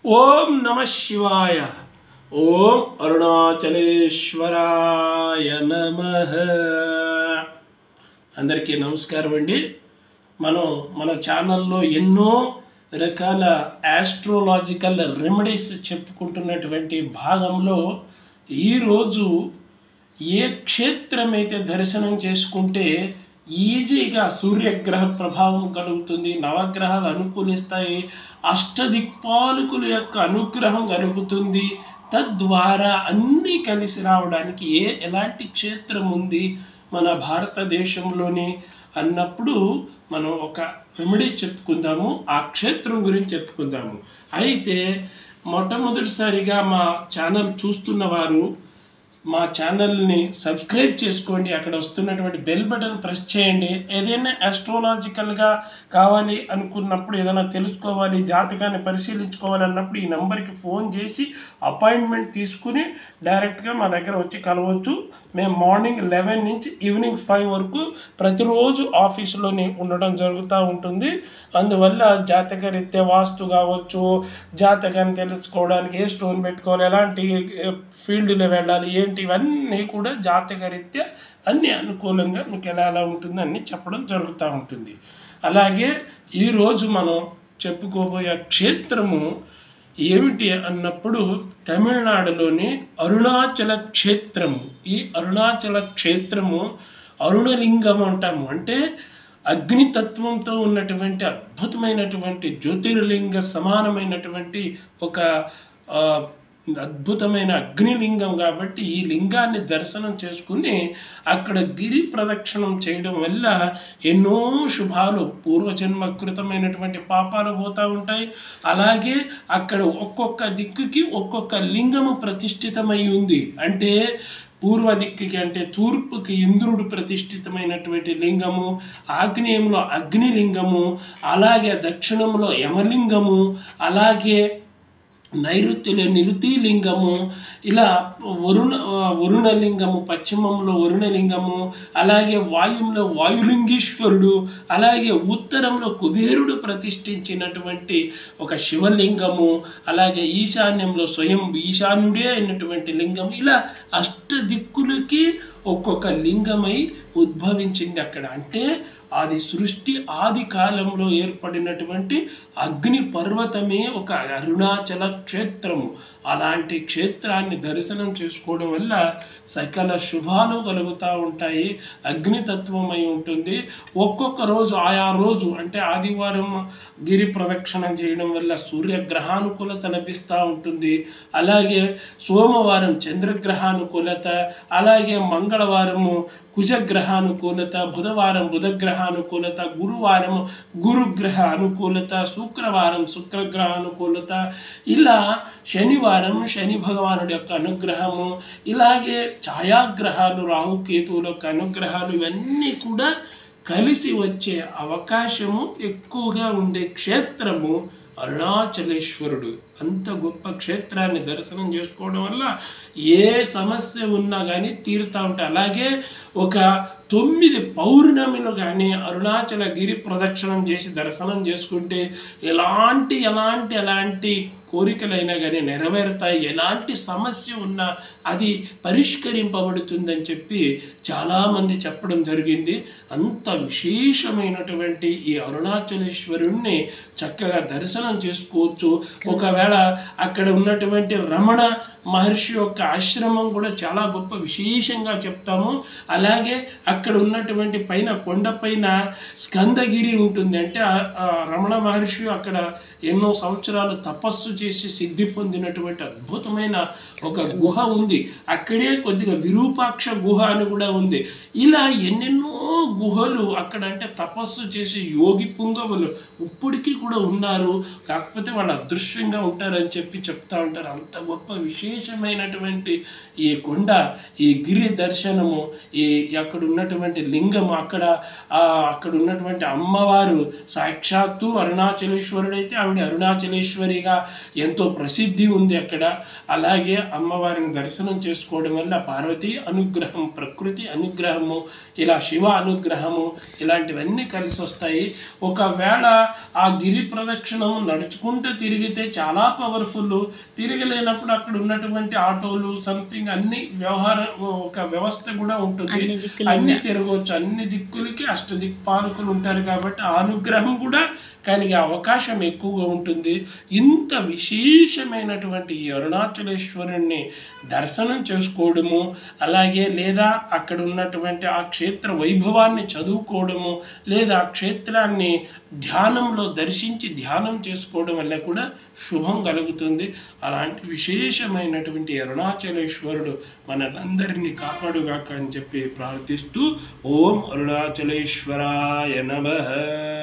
ఓం నమ శివాయ ఓం అరుణాచలేశ్వరాయ నమ అందరికీ నమస్కారం అండి మనం మన ఛానల్లో ఎన్నో రకాల ఆస్ట్రోలాజికల్ రెమెడీస్ చెప్పుకుంటున్నటువంటి భాగంలో ఈరోజు ఏ క్షేత్రం అయితే దర్శనం చేసుకుంటే ఈజీగా సూర్యగ్రహ ప్రభావం కలుగుతుంది నవగ్రహాలు అనుకూలిస్తాయి అష్టదిక్పాలకుల యొక్క అనుగ్రహం కలుగుతుంది తద్వారా అన్నీ కలిసి రావడానికి ఏ ఎలాంటి క్షేత్రం ఉంది మన భారతదేశంలోని అన్నప్పుడు మనం ఒక రెమెడీ చెప్పుకుందాము ఆ క్షేత్రం గురించి చెప్పుకుందాము అయితే మొట్టమొదటిసారిగా మా ఛానల్ చూస్తున్న వారు మా ఛానల్ని సబ్స్క్రైబ్ చేసుకోండి అక్కడ వస్తున్నటువంటి బెల్ బటన్ ప్రెస్ చేయండి ఏదైనా ఆస్ట్రోలాజికల్గా కావాలి అనుకున్నప్పుడు ఏదైనా తెలుసుకోవాలి జాతకాన్ని పరిశీలించుకోవాలి అన్నప్పుడు ఈ నెంబర్కి ఫోన్ చేసి అపాయింట్మెంట్ తీసుకుని డైరెక్ట్గా మా దగ్గర వచ్చి కలవచ్చు మేము మార్నింగ్ లెవెన్ నుంచి ఈవినింగ్ ఫైవ్ వరకు ప్రతిరోజు ఆఫీసులోనే ఉండడం జరుగుతూ ఉంటుంది అందువల్ల జాతక రీత్యా వాస్తు కావచ్చు జాతకాన్ని తెలుసుకోవడానికి ఏ స్టోన్ పెట్టుకోవాలి ఎలాంటి ఫీల్డ్లో వెళ్ళాలి ఏంటి ఇవన్నీ కూడా జాతక రీత్యా అన్ని అనుకూలంగా మీకు ఎలా ఎలా ఉంటుంది అన్ని చెప్పడం జరుగుతూ ఉంటుంది అలాగే ఈరోజు మనం చెప్పుకోబోయే క్షేత్రము ఏమిటి అన్నప్పుడు తమిళనాడులోని అరుణాచల క్షేత్రము ఈ అరుణాచల క్షేత్రము అరుణలింగం అంటాము అంటే అగ్నితత్వంతో ఉన్నటువంటి అద్భుతమైనటువంటి జ్యోతిర్లింగ సమానమైనటువంటి ఒక ఆ, అద్భుతమైన అగ్నిలింగం కాబట్టి ఈ లింగాన్ని దర్శనం చేసుకుని అక్కడ గిరి ప్రదక్షిణం చేయడం వల్ల ఎన్నో శుభాలు పూర్వజన్మకృతమైనటువంటి పాపాలు పోతూ ఉంటాయి అలాగే అక్కడ ఒక్కొక్క దిక్కుకి ఒక్కొక్క లింగము ప్రతిష్ఠితమై ఉంది అంటే పూర్వ దిక్కుకి అంటే తూర్పుకి ఇంద్రుడు ప్రతిష్ఠితమైనటువంటి లింగము ఆగ్నేయంలో అగ్నిలింగము అలాగే దక్షిణంలో యమలింగము అలాగే నైరుత్యలో నిరుతిలింగము ఇలా వరుణ వరుణలింగము పశ్చిమంలో వరుణలింగము అలాగే వాయువులో వాయులింగేశ్వరుడు అలాగే ఉత్తరంలో కుబేరుడు ప్రతిష్ఠించినటువంటి ఒక శివలింగము అలాగే ఈశాన్యంలో స్వయం ఈశాన్యుడే అయినటువంటి లింగం ఇలా అష్ట దిక్కులకి ఒక్కొక్క లింగమై ఉద్భవించింది అక్కడ అంటే అది సృష్టి ఆది కాలంలో ఏర్పడినటువంటి అగ్ని పర్వతమే ఒక అరుణాచల క్షేత్రము అలాంటి క్షేత్రాన్ని దర్శనం చేసుకోవడం వల్ల సకల శుభాలు కలుగుతూ ఉంటాయి అగ్నితత్వమై ఉంటుంది ఒక్కొక్క రోజు ఆయా రోజు అంటే ఆదివారం గిరి ప్రదక్షిణం చేయడం వల్ల సూర్యగ్రహానుకూలత లభిస్తూ ఉంటుంది అలాగే సోమవారం చంద్రగ్రహానుకూలత అలాగే మంగళవారము కుజగ్రహానుకూలత బుధవారం బుధగ్రహానుకూలత గురువారం గురుగ్రహ అనుకూలత శుక్రవారం శుక్రగ్రహ అనుకూలత ఇలా శనివారం శని భగవానుడి యొక్క అనుగ్రహము ఇలాగే ఛాయాగ్రహాలు రాహుకేతువుల యొక్క అనుగ్రహాలు ఇవన్నీ కూడా కలిసి వచ్చే అవకాశము ఎక్కువగా ఉండే క్షేత్రము అరుణాచలేశ్వరుడు అంత గొప్ప క్షేత్రాన్ని దర్శనం చేసుకోవడం వల్ల ఏ సమస్య ఉన్నా కానీ తీరుతూ ఉంటాయి అలాగే ఒక తొమ్మిది పౌర్ణమిలు కానీ అరుణాచల గిరి ప్రదక్షిణం చేసి దర్శనం చేసుకుంటే ఎలాంటి ఎలాంటి ఎలాంటి కోరికలైనా కానీ నెరవేరుతాయి ఎలాంటి సమస్య ఉన్నా అది పరిష్కరింపబడుతుందని చెప్పి చాలామంది చెప్పడం జరిగింది అంత విశేషమైనటువంటి ఈ అరుణాచలేశ్వరుణ్ణి చక్కగా దర్శనం చేసుకోవచ్చు ఒకవేళ అక్కడ ఉన్నటువంటి రమణ మహర్షి యొక్క ఆశ్రమం కూడా చాలా గొప్ప విశేషంగా చెప్తాము అలాగే అక్కడ ఉన్నటువంటి పైన కొండపైన స్కందగిరి ఉంటుంది అంటే ఆ- ఆ రమణ మహర్షి అక్కడ ఎన్నో సంవత్సరాలు తపస్సు చేసి సిద్ధి పొందినటువంటి అద్భుతమైన ఒక గుహ ఉంది అక్కడే కొద్దిగా విరూపాక్ష గుహ అని కూడా ఉంది ఇలా ఎన్నెన్నో గుహలు అక్కడ అంటే తపస్సు చేసి యోగి పుంగవులు ఇప్పటికీ కూడా ఉన్నారు కాకపోతే వాళ్ళు అదృశ్యంగా ఉంటారని చెప్పి చెప్తా ఉంటారు అంత గొప్ప విశేషమైనటువంటి ఈ కొండ ఈ గిరి దర్శనము ఈ అక్కడ ఉన్నటువంటి లింగము అక్కడ ఆ, అక్కడ ఉన్నటువంటి అమ్మవారు సాక్షాత్తు అరుణాచలేశ్వరుడైతే ఆవిడ అరుణాచలేశ్వరిగా ఎంతో ప్రసిద్ధి ఉంది అక్కడ అలాగే అమ్మవారిని దర్శనం చేసుకోవడం వల్ల పార్వతీ అనుగ్రహం ప్రకృతి అనుగ్రహము ఇలా శివ అనుగ్రహము ఇలాంటివన్నీ కలిసి వస్తాయి ఒకవేళ ఆ గిరి ప్రదక్షిణం నడుచుకుంటూ తిరిగితే చాలా పవర్ఫుల్ తిరగలేనప్పుడు అక్కడ ఉన్నటువంటి ఆటోలు సంథింగ్ అన్ని వ్యవహారం ఒక వ్యవస్థ కూడా ఉంటుంది అన్ని దిక్కులు అన్ని తిరగవచ్చు అన్ని దిక్కులకి అష్టదిక్పాలకులు ఉంటారు కాబట్టి ఆ అనుగ్రహం కూడా కలిగే అవకాశం ఎక్కువగా ఉంటుంది ఇంత విశేషమైనటువంటి ఈ అరుణాచలేశ్వరుణ్ణి దర్శనం చేసుకోవడము అలాగే లేదా అక్కడ ఉన్నటువంటి ఆ క్షేత్ర వైభవాన్ని చదువుకోవడము లేదా ఆ క్షేత్రాన్ని ధ్యానంలో దర్శించి ధ్యానం చేసుకోవడం వల్ల కూడా శుభం కలుగుతుంది అలాంటి విశేషమైనటువంటి అరుణాచలేశ్వరుడు మనందరినీ కాపాడుగాక అని చెప్పి ప్రార్థిస్తూ ఓం అరుణాచలేశ్వరాయ నమః